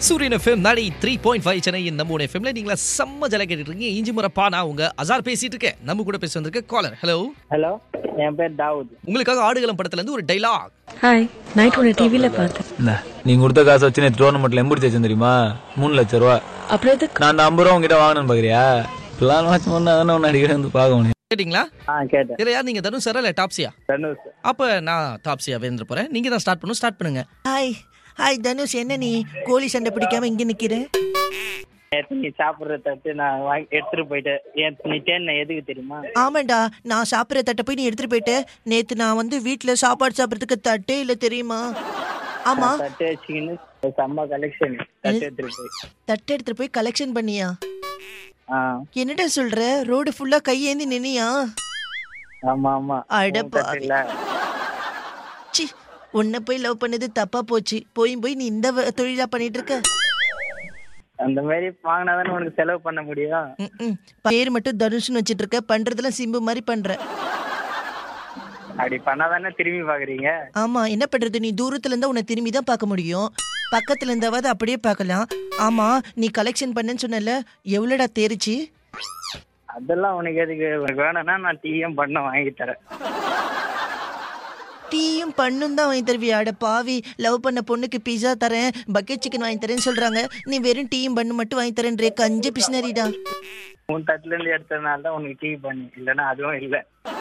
சூரியன் எஃப்எம் நாடி three point five சென்னையின் நம்ம ஒன்று எஃப்எம்ல நீங்களா செம்ம ஜல கேட்டுட்டு இருக்கீங்க இஞ்சி முறப்பா நான் உங்க அசார் பேசிட்டு இருக்கேன் நம்ம கூட பேச வந்திருக்க காலர் ஹலோ ஹலோ என் பேர் தாவூத் உங்களுக்காக ஆடுகளம் படத்துல இருந்து ஒரு டைலாக் ஹாய் நைட் உன்னை டிவில பார்த்தேன் என்ன நீங்க கொடுத்த காசு வச்சு நேற்று டோர்னமெண்ட்ல எம்படி தேய்ச்சேன் தெரியுமா மூணு லட்சம் ரூபா அப்புறம் எதுக்கு நான் அந்த ஐம்பது ரூபா உங்ககிட்ட வாங்கணும்னு பாக்குறியா பிளான் வாட்ச் பண்ணா தானே உன்னை அடிக்கடி வந்து பார்க்க முடியும் கேட்டிங்களா ஆ கேட்டேன் இதுல யார் நீங்க தனுஷ் சாரா இல்ல டாப்ஸியா தனுஷ் அப்ப நான் டாப்ஸியா வேந்து போறேன் நீங்க தான் ஸ்டார்ட் பண்ணணும் ஸ்டார்ட் பண்ணுங்க ஹாய் ஹாய் தனுஷ் என்ன நீ கோழி சண்டை பிடிக்காம இங்க நிக்கிற நேற்று நீ சாப்பிட்ற தட்டு நான் வாங்கி எடுத்துட்டு போயிட்டேன் ஏன் நீ தேன் எதுக்கு தெரியுமா ஆமாண்டா நான் சாப்பிட்ற தட்டை போய் நீ எடுத்துட்டு போயிட்ட நேத்து நான் வந்து வீட்ல சாப்பாடு சாப்பிட்றதுக்கு தட்டே இல்ல தெரியுமா ஆமா தட்டு வச்சுக்கின்னு செம்ம கலெக்ஷன் தட்டு எடுத்துட்டு போய் தட்டை எடுத்துட்டு போய் கலெக்ஷன் பண்ணியா ஆ என்னடா சொல்ற ரோடு ஃபுல்லா கையேந்தி நின்னியா ஆமா ஆமா அட உன் தட்டு இல்ல சி உன்னை போய் லவ் பண்ணது தப்பா போச்சு போய் போய் நீ இந்த வ- தொழிலா பண்ணிட்டு இருக்க அந்த மாதிரி வாங்கினா தானே உனக்கு செலவு பண்ண முடியும் ம்ம். பேர் மட்டும் தனுஷ்னு வச்சிட்டு இருக்க பண்றதெல்லாம் சிம்பு மாதிரி பண்ற அப்படி பண்ணாதானே திரும்பி பாக்குறீங்க ஆமா என்ன பண்றது நீ தூரத்துல இருந்தா உன்னை திரும்பி தான் பார்க்க முடியும் பக்கத்துல இருந்தாவது அப்படியே பார்க்கலாம் ஆமா நீ கலெக்ஷன் பண்ணேன்னு சொன்னல எவ்வளோடா தேரிச்சு அதெல்லாம் உனக்கு எதுக்கு உனக்கு வேணும்னா நான் டீயும் பண்ண வாங்கி தரேன் டீயும் பண்ணும் தான் வாங்கி தருவியா அட பாவி லவ் பண்ண பொண்ணுக்கு பிஸா தரேன் பக்கெட் சிக்கன் வாங்கி தரேன்னு சொல்றாங்க நீ வெறும் டீயும் பண்ணு மட்டும் வாங்கி தரேன்றே கஞ்ச பிசினரிடா உன் தட்டுல இருந்து எடுத்ததுனால தான் உனக்கு டீ பண்ணி இல்லைன்னா அதுவும் இல்லை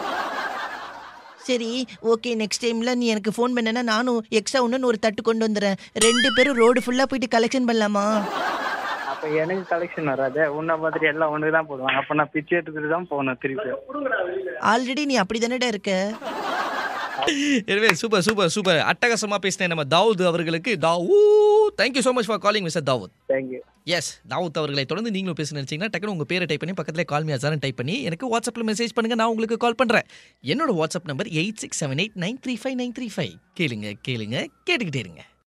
சரி ஓகே நெக்ஸ்ட் டைம்ல நீ எனக்கு ஃபோன் பண்ணனா நானும் எக்ஸ்ட்ரா ஒன்று ஒரு தட்டு கொண்டு வந்துடுறேன் ரெண்டு பேரும் ரோடு ஃபுல்லா போயிட்டு கலெக்ஷன் பண்ணலாமா அப்ப எனக்கு கலெக்ஷன் வராது உன்னை மாதிரி எல்லாம் ஒன்று தான் போடுவாங்க அப்ப நான் பிச்சை எடுத்துட்டு தான் போகணும் திருப்பி ஆல்ரெடி நீ அப்படி இருக்க எனவே சூப்பர் சூப்பர் சூப்பர் அட்டகாசமா பேசினேன் நம்ம தாவூத் அவர்களுக்கு Dawood thank you so much for calling mister Dawood thank you yes Dawood அவர்களை தொடர்ந்து நீங்களும் பேச நினைச்சீங்கன்னா டக்குனு உங்க பேரை டைப் பண்ணி பக்கத்துல கால் மீ அசாரன் டைப் பண்ணி எனக்கு வாட்ஸ்அப்ல மெசேஜ் பண்ணுங்க நான் உங்களுக்கு கால் பண்றேன் என்னோட WhatsApp number eight six seven eight nine three five nine three five கேளுங்க கேளுங்க கேட்டுக்கிட்டே இருங்க